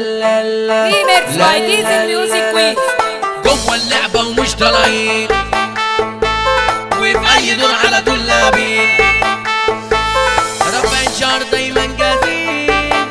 لا لا ريميكس لا باي ديزل لا ميوزك لا كويس جوه اللعبة ومش طالعين وفي أي دور على طول لابين ربع شهر دايما جاهزين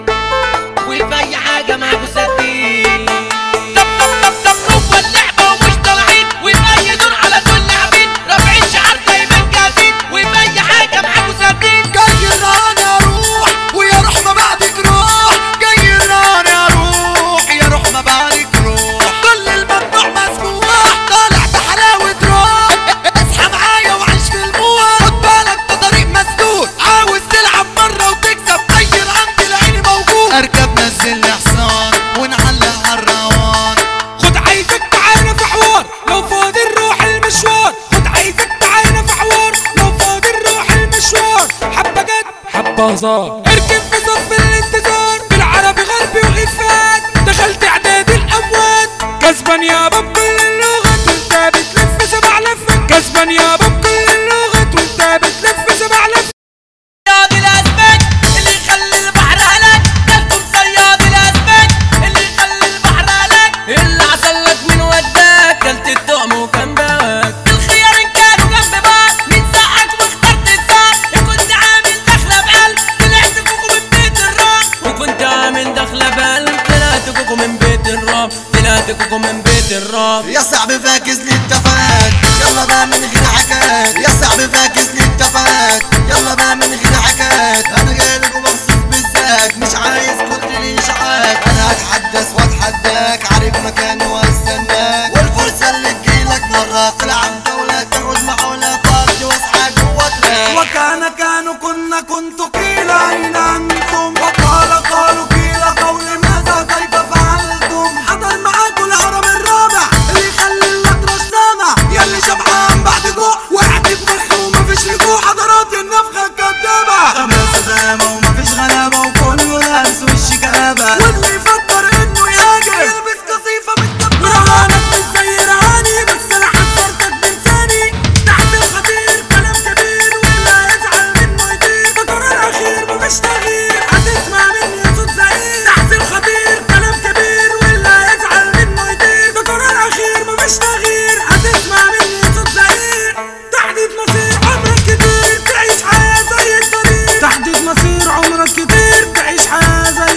وفي أي حاجة معاكوا سادين طب طب طب طب جوه اللعبة ومش طالعين وفي أي دور على طول لاعبين ربع شهر دايما جاهزين وفي أي حاجة معاكوا سادين جاي انا اروح ويا روح ما بعدك روح جاي انا اروح يا روح ما بعدك روح كل الممنوع مسموح طالع بحلاوة روح اصحى معايا وعيش في الموت خد بالك ده طريق مسدود عاوز تلعب مرة وتكسب اي رقم تلاقيني موجود اركب نزل لي حصان ونعلق على الروان خد عايزك تعالى في حوار لو فاضي نروح المشوار خد عايزك تعالى في حوار لو فاضي نروح المشوار حبة جد حبة هزار اركب في صف الانتظار بالعربي غربي وإفات دخلت اعداد الاموات كسبان يابا بكل اللغات وانت بتلف سبع لفات كسبان يابا بكل اللغات وانت بتلف سبع لفات صياد الاسماك اللي يخلي البحر هلاك كلكم صياد الاسماك اللي يخلي البحر هلاك اللي عسلك من وداك كلت الطعم وكان باك الخيار ان كانوا جنب بعض مين ساعك واخترت الساعة كنت عامل دخلة بقلب طلعت كوكو من بيت الراب وكنت عامل دخلة بقلب طلعت كوكو من بيت الراب طلعت كوكو من بيت الراب يا صاحبي فاكس لي اتفاق يلا بقى من غير حكايات يا صاحبي فاكس لي اتفاق يلا بقى من غير حكايات انا جايلك ومخصوص بالذات مش عايز كتر الاشاعات انا هتحدث واتحداك عارف مكاني واستناك والفرصه اللي تجيلك مره تلعب جوله تاخد محاوله تقضي واصحى جوه تراك وكان كانوا كنا كنت قيل اين انتم وقال قالوا قيل قول ماذا كيف فعلتم حضر معاكم الهرم الرابع اللي يخلي الاطرش سامع يلي شبعان بعد جوع وقعت بمخ ومفيش رجوع حضرات النفخه الكدابه خمسه زامه ومفيش غلابه وكله لابس وش كآبه واللي يفكر انه يهاجر يلبس قصيفه بالدبابه رهانك مش زي رهاني بس انا حذرتك بلساني تحت الخطير كلام كبير واللي يزعل منه يطير ده قرار اخير مفيش تغيير هتسمع مني صوت زعير تحت الخطير كلام كبير واللي يزعل منه يطير ده قرار اخير مفيش تغيير هتسمع مني صوت زعير تحديد مصير عمرك كتير تعيش حياه زي الطريق تحديد مصير عمرك كتير تعيش حياه زي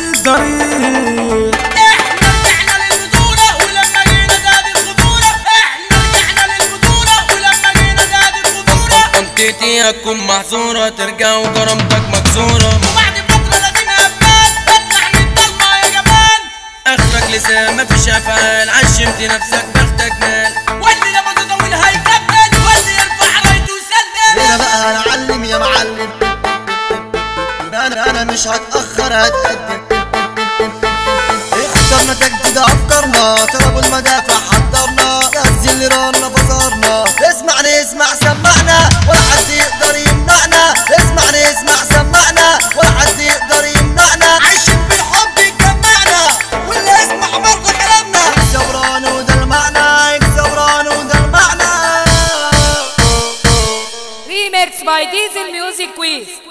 الطريق احنا رجعنا للبطولة ولما جينا زاد الخطورة احنا رجعنا للبطولة ولما جينا زاد الخطورة منطقتي هتكون محظورة ترجع وكرامتك مكسورة وبعد فترة لازم هبات تطلع من الضلمة يا جبان اخرك لسان مفيش افعال عشمت نفسك بختك مال واللي لما تطول هيكمل واللي يرفع رايته يسلم هنا بقى هنعلم يا معلم انا انا مش هتاخر هتقدم اخترنا تجديد افكارنا طلبوا المدافع حضرنا نزل رانا بازارنا اسمعني اسمع سمعنا ولا حد يقدر يمنعنا اسمعني اسمع سمعنا ولا حد يقدر يمنعنا عايشين بالحب يجمعنا واللي يسمع برضه كلامنا يكسب رانا وده المعنى يكسب رانا وده المعنى ريميكس باي ديزل ميوزك كويس